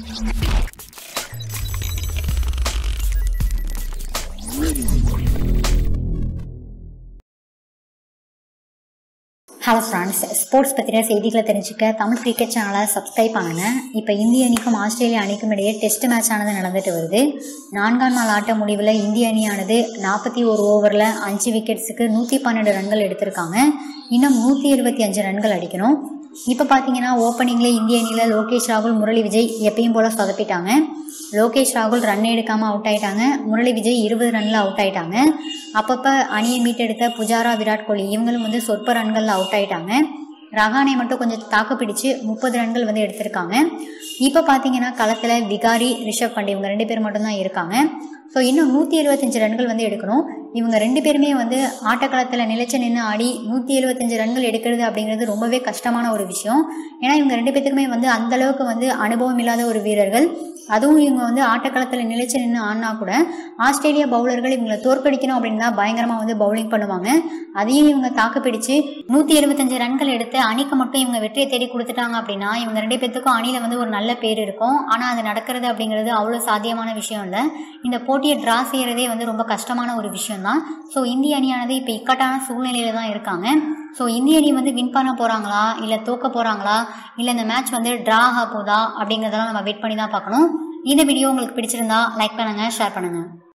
hello friends sports பற்றின செய்திகளை தெரிஞ்சுக்க தமிழ் கிரிக்கெட் சேனலை சப்ஸ்கிரைப் பண்ணுங்க இப்போ இந்திய அணிக்கும் ஆஸ்திரேலிய அணிக்கும் இடையே டெஸ்ட் மேட்ச் ஆனது நடந்துட்டு வருது நான்காம் நாள் ஆட்ட முடிவில் இந்திய அணியானது நாற்பத்தி ஒரு ஓவரில் அஞ்சு விக்கெட்ஸுக்கு நூற்றி பன்னெண்டு ரன்கள் எடுத்திருக்காங்க இன்னும் நூற்றி இருபத்தி அஞ்சு ரன்கள் அடிக்கணும் இப்போ பார்த்தீங்கன்னா ஓப்பனிங்கில் இந்திய அணியில் லோகேஷ் ராகுல் முரளி விஜய் எப்பயும் போல் சொதப்பிட்டாங்க லோகேஷ் ராகுல் ரன் எடுக்காமல் அவுட் ஆயிட்டாங்க முரளி விஜய் இருபது ரனில் அவுட் ஆயிட்டாங்க அப்பப்போ அணியை மீட்டெடுத்த புஜாரா விராட் கோலி இவங்களும் வந்து சொற்ப ரன்களில் அவுட் ஆயிட்டாங்க ரஹானே மட்டும் கொஞ்சம் தாக்கு பிடிச்சு முப்பது ரன்கள் வந்து எடுத்திருக்காங்க இப்போ பார்த்தீங்கன்னா களத்தில் விகாரி ரிஷப் பண்ட் இவங்க ரெண்டு பேர் மட்டும்தான் இருக்காங்க ஸோ இன்னும் நூற்றி எழுபத்தஞ்சு ரன்கள் வந்து எடுக்கணும் இவங்க ரெண்டு பேருமே வந்து ஆட்டக்களத்தில் நிலைச்சு நின்று ஆடி நூற்றி எழுபத்தஞ்சு ரன்கள் எடுக்கிறது அப்படிங்கிறது ரொம்பவே கஷ்டமான ஒரு விஷயம் ஏன்னா இவங்க ரெண்டு பேத்துக்குமே வந்து அந்த அளவுக்கு வந்து அனுபவம் இல்லாத ஒரு வீரர்கள் அதுவும் இவங்க வந்து ஆட்டக்களத்தில் நிலைச்சு நின்று ஆடினா கூட ஆஸ்திரேலியா பவுலர்கள் இவங்களை தோற்கடிக்கணும் அப்படின்னு தான் பயங்கரமாக வந்து பவுலிங் பண்ணுவாங்க அதையும் இவங்க தாக்கு பிடிச்சு நூற்றி எழுபத்தஞ்சு ரன்கள் எடுத்து அணிக்கு மட்டும் இவங்க வெற்றியை தேடி கொடுத்துட்டாங்க அப்படின்னா இவங்க ரெண்டு பேத்துக்கும் அணியில் வந்து ஒரு நல்ல பேர் இருக்கும் ஆனால் அது நடக்கிறது அப்படிங்கிறது அவ்வளோ சாத்தியமான விஷயம் இல்லை இந்த போட்டியை ட்ரா செய்கிறதே வந்து ரொம்ப கஷ்டமான ஒரு விஷயம் தான் ஸோ இந்திய அணியானது இப்போ இக்கட்டான சூழ்நிலையில தான் இருக்காங்க ஸோ இந்திய அணி வந்து வின் பண்ண போகிறாங்களா இல்லை தோக்க போகிறாங்களா இல்லை இந்த மேட்ச் வந்து ட்ரா ஆக போதா அப்படிங்கிறதெல்லாம் நம்ம வெயிட் பண்ணி தான் பார்க்கணும் இந்த வீடியோ உங்களுக்கு பிடிச்சிருந்தா லைக் பண்ணுங்கள் ஷேர் பண்ணுங்கள்